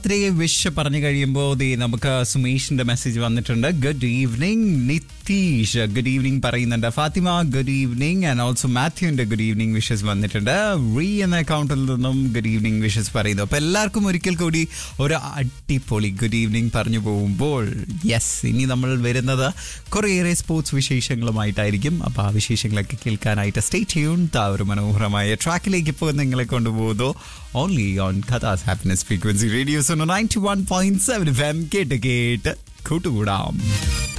ഇത്രയെ wish പറഞ്ഞു കഴിയുമ്പോൾ ദേ നമുക്ക് സുമേഷിന്റെ മെസ്സേജ് വന്നിട്ടുണ്ട് good evening Nitish good evening പറയുന്നുണ്ട് Fathima good evening and also മാത്യുവിന്റെ ഗുഡ് ഈവനിങ് വിഷസ് വന്നിട്ടുണ്ട് റീ എന്ന അക്കൗണ്ടിൽ നിന്നും ഗുഡ് ഈവനിങ് വിഷസ് പറയുന്നു അപ്പൊ എല്ലാവർക്കും ഒരിക്കൽ കൂടി ഒരു അടിപൊളി ഗുഡ് ഈവനിങ് പറഞ്ഞു പോകുമ്പോൾ യെസ് ഇനി നമ്മൾ വരുന്നത് കുറേയേറെ സ്പോർട്സ് വിശേഷങ്ങളുമായിട്ടായിരിക്കും അപ്പോൾ ആ വിശേഷങ്ങളൊക്കെ കേൾക്കാനായിട്ട് സ്റ്റേ ട്യൂൺ ആ ഒരു മനോഹരമായ ട്രാക്കിലേക്ക് ഇപ്പോൾ നിങ്ങളെ കൊണ്ടുപോകുന്നു ഓൺലി ഓൺ കഥാസ് happiness frequency radios ninety one point seven F M കേട്ട് കേട്ട് കൂട്ടുകൂടാം